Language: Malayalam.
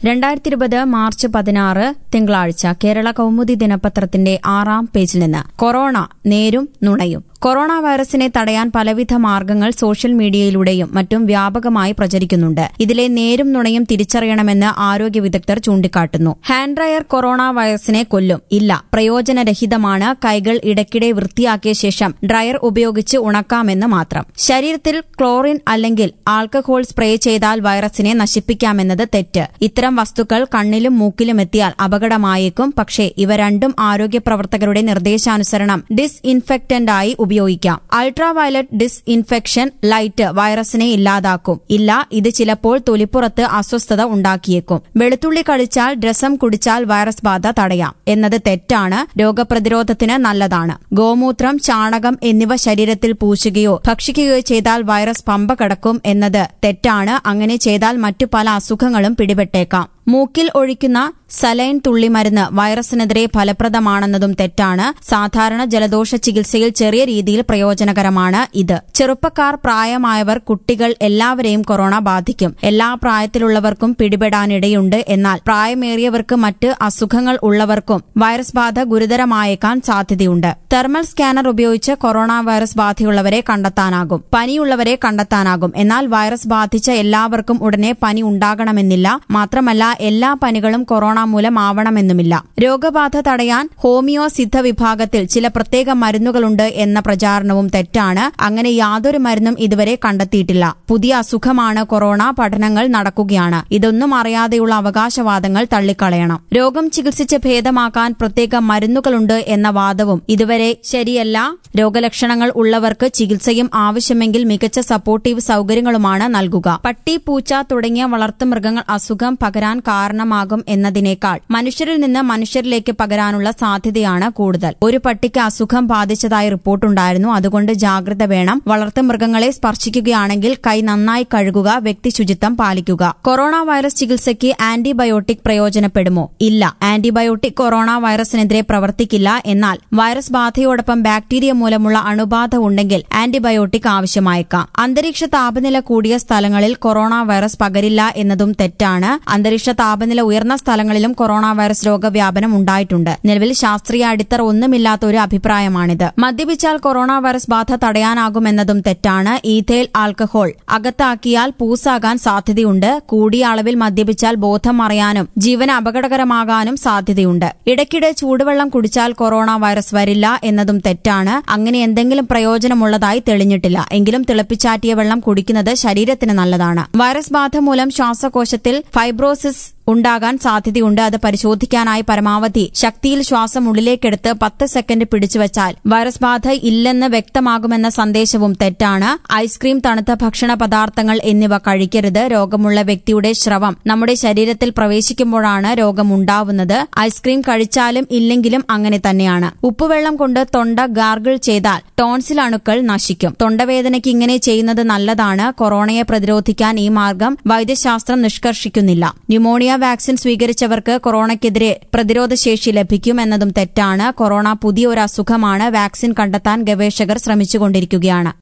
രണ്ടായിരത്തി ഇരുപത് മാർച്ച് പതിനാറ് തിങ്കളാഴ്ച കേരള കൗമുദി ദിനപത്രത്തിന്റെ ആറാം പേജിൽ നിന്ന് കൊറോണ നേരും നുണയും കൊറോണ വൈറസിനെ തടയാൻ പലവിധ മാർഗങ്ങൾ സോഷ്യൽ മീഡിയയിലൂടെയും മറ്റും വ്യാപകമായി പ്രചരിക്കുന്നുണ്ട് ഇതിലെ നേരും നുണയും തിരിച്ചറിയണമെന്ന് ആരോഗ്യ വിദഗ്ധർ ചൂണ്ടിക്കാട്ടുന്നു ഹാൻഡ് ഡ്രയർ കൊറോണ വൈറസിനെ കൊല്ലും ഇല്ല പ്രയോജനരഹിതമാണ് കൈകൾ ഇടയ്ക്കിടെ വൃത്തിയാക്കിയ ശേഷം ഡ്രയർ ഉപയോഗിച്ച് ഉണക്കാമെന്ന് മാത്രം ശരീരത്തിൽ ക്ലോറിൻ അല്ലെങ്കിൽ ആൽക്കഹോൾ സ്പ്രേ ചെയ്താൽ വൈറസിനെ നശിപ്പിക്കാമെന്നത് തെറ്റ് ഇത്തരം വസ്തുക്കൾ കണ്ണിലും മൂക്കിലും എത്തിയാൽ അപകടമായേക്കും പക്ഷേ ഇവ രണ്ടും ആരോഗ്യ പ്രവർത്തകരുടെ നിർദ്ദേശാനുസരണം ഡിസ്ഇൻഫെക്റ്റന്റായി ഉപയോഗിക്കാം അൾട്രാ വയലറ്റ് ഡിസ്ഇൻഫെക്ഷൻ ലൈറ്റ് വൈറസിനെ ഇല്ലാതാക്കും ഇല്ല ഇത് ചിലപ്പോൾ തൊലിപ്പുറത്ത് അസ്വസ്ഥത ഉണ്ടാക്കിയേക്കും വെളുത്തുള്ളി കഴിച്ചാൽ രസം കുടിച്ചാൽ വൈറസ് ബാധ തടയാം എന്നത് തെറ്റാണ് രോഗപ്രതിരോധത്തിന് നല്ലതാണ് ഗോമൂത്രം ചാണകം എന്നിവ ശരീരത്തിൽ പൂശുകയോ ഭക്ഷിക്കുകയോ ചെയ്താൽ വൈറസ് പമ്പ കടക്കും എന്നത് തെറ്റാണ് അങ്ങനെ ചെയ്താൽ മറ്റു പല അസുഖങ്ങളും പിടിപെട്ടേക്കാം മൂക്കിൽ ഒഴിക്കുന്ന സലൈൻ തുള്ളിമരുന്ന് വൈറസിനെതിരെ ഫലപ്രദമാണെന്നതും തെറ്റാണ് സാധാരണ ജലദോഷ ചികിത്സയിൽ ചെറിയ രീതിയിൽ പ്രയോജനകരമാണ് ഇത് ചെറുപ്പക്കാർ പ്രായമായവർ കുട്ടികൾ എല്ലാവരെയും കൊറോണ ബാധിക്കും എല്ലാ പ്രായത്തിലുള്ളവർക്കും പിടിപെടാനിടയുണ്ട് എന്നാൽ പ്രായമേറിയവർക്ക് മറ്റ് അസുഖങ്ങൾ ഉള്ളവർക്കും വൈറസ് ബാധ ഗുരുതരമായേക്കാൻ സാധ്യതയുണ്ട് തെർമൽ സ്കാനർ ഉപയോഗിച്ച് കൊറോണ വൈറസ് ബാധയുള്ളവരെ കണ്ടെത്താനാകും പനിയുള്ളവരെ കണ്ടെത്താനാകും എന്നാൽ വൈറസ് ബാധിച്ച എല്ലാവർക്കും ഉടനെ പനി ഉണ്ടാകണമെന്നില്ല മാത്രമല്ല എല്ലാ പനികളും കൊറോണ മൂലമാവണമെന്നുമില്ല രോഗബാധ തടയാൻ ഹോമിയോ സിദ്ധ വിഭാഗത്തിൽ ചില പ്രത്യേക മരുന്നുകളുണ്ട് എന്ന പ്രചാരണവും തെറ്റാണ് അങ്ങനെ യാതൊരു മരുന്നും ഇതുവരെ കണ്ടെത്തിയിട്ടില്ല പുതിയ അസുഖമാണ് കൊറോണ പഠനങ്ങൾ നടക്കുകയാണ് ഇതൊന്നും അറിയാതെയുള്ള അവകാശവാദങ്ങൾ തള്ളിക്കളയണം രോഗം ചികിത്സിച്ച് ഭേദമാക്കാൻ പ്രത്യേക മരുന്നുകളുണ്ട് എന്ന വാദവും ഇതുവരെ ശരിയല്ല രോഗലക്ഷണങ്ങൾ ഉള്ളവർക്ക് ചികിത്സയും ആവശ്യമെങ്കിൽ മികച്ച സപ്പോർട്ടീവ് സൌകര്യങ്ങളുമാണ് നൽകുക പട്ടി പൂച്ച തുടങ്ങിയ വളർത്തുമൃഗങ്ങൾ അസുഖം പകരാൻ കാരണമാകും എന്നതിനേക്കാൾ മനുഷ്യരിൽ നിന്ന് മനുഷ്യരിലേക്ക് പകരാനുള്ള സാധ്യതയാണ് കൂടുതൽ ഒരു പട്ടിക്ക് അസുഖം ബാധിച്ചതായി റിപ്പോർട്ടുണ്ടായിരുന്നു അതുകൊണ്ട് ജാഗ്രത വേണം വളർത്തുമൃഗങ്ങളെ സ്പർശിക്കുകയാണെങ്കിൽ കൈ നന്നായി കഴുകുക വ്യക്തി ശുചിത്വം പാലിക്കുക കൊറോണ വൈറസ് ചികിത്സയ്ക്ക് ആന്റിബയോട്ടിക് പ്രയോജനപ്പെടുമോ ഇല്ല ആന്റിബയോട്ടിക് കൊറോണ വൈറസിനെതിരെ പ്രവർത്തിക്കില്ല എന്നാൽ വൈറസ് ബാധയോടൊപ്പം ബാക്ടീരിയ മൂലമുള്ള അണുബാധ ഉണ്ടെങ്കിൽ ആന്റിബയോട്ടിക് ആവശ്യമായേക്കാം അന്തരീക്ഷ താപനില കൂടിയ സ്ഥലങ്ങളിൽ കൊറോണ വൈറസ് പകരില്ല എന്നതും തെറ്റാണ് അന്തരീക്ഷ താപനില ഉയർന്ന സ്ഥലങ്ങളിലും കൊറോണ വൈറസ് രോഗവ്യാപനം ഉണ്ടായിട്ടുണ്ട് നിലവിൽ ശാസ്ത്രീയ അടിത്തറ ഒന്നുമില്ലാത്ത ഒരു അഭിപ്രായമാണിത് മദ്യപിച്ചാൽ കൊറോണ വൈറസ് ബാധ തടയാനാകുമെന്നതും തെറ്റാണ് ഈഥേൽ ആൽക്കഹോൾ അകത്താക്കിയാൽ പൂസാകാൻ സാധ്യതയുണ്ട് കൂടിയ അളവിൽ മദ്യപിച്ചാൽ ബോധം മറയാനും ജീവന് അപകടകരമാകാനും സാധ്യതയുണ്ട് ഇടയ്ക്കിടെ ചൂടുവെള്ളം കുടിച്ചാൽ കൊറോണ വൈറസ് വരില്ല എന്നതും തെറ്റാണ് അങ്ങനെ എന്തെങ്കിലും പ്രയോജനമുള്ളതായി തെളിഞ്ഞിട്ടില്ല എങ്കിലും തിളപ്പിച്ചാറ്റിയ വെള്ളം കുടിക്കുന്നത് ശരീരത്തിന് നല്ലതാണ് വൈറസ് ബാധ മൂലം ശ്വാസകോശത്തിൽ ഫൈബ്രോസിസ് ഉണ്ടാകാൻ സാധ്യതയുണ്ട് അത് പരിശോധിക്കാനായി പരമാവധി ശക്തിയിൽ ശ്വാസം ഉള്ളിലേക്കെടുത്ത് പത്ത് സെക്കൻഡ് പിടിച്ചുവച്ചാൽ വൈറസ് ബാധ ഇല്ലെന്ന് വ്യക്തമാകുമെന്ന സന്ദേശവും തെറ്റാണ് ഐസ്ക്രീം തണുത്ത ഭക്ഷണ പദാർത്ഥങ്ങൾ എന്നിവ കഴിക്കരുത് രോഗമുള്ള വ്യക്തിയുടെ സ്രവം നമ്മുടെ ശരീരത്തിൽ പ്രവേശിക്കുമ്പോഴാണ് രോഗമുണ്ടാവുന്നത് ഐസ്ക്രീം കഴിച്ചാലും ഇല്ലെങ്കിലും അങ്ങനെ തന്നെയാണ് ഉപ്പുവെള്ളം കൊണ്ട് തൊണ്ട ഗാർഗിൾ ചെയ്താൽ ടോൺസിൽ അണുക്കൾ നശിക്കും തൊണ്ടവേദനയ്ക്ക് ഇങ്ങനെ ചെയ്യുന്നത് നല്ലതാണ് കൊറോണയെ പ്രതിരോധിക്കാൻ ഈ മാർഗം വൈദ്യശാസ്ത്രം നിഷ്കർഷിക്കുന്നില്ല ന്യൂമോണിയ വാക്സിൻ സ്വീകരിച്ചവർക്ക് കൊറോണയ്ക്കെതിരെ പ്രതിരോധശേഷി ലഭിക്കും എന്നതും തെറ്റാണ് കൊറോണ പുതിയ ഒരു അസുഖമാണ് വാക്സിൻ കണ്ടെത്താൻ ഗവേഷകർ ശ്രമിച്ചുകൊണ്ടിരിക്കുകയാണ്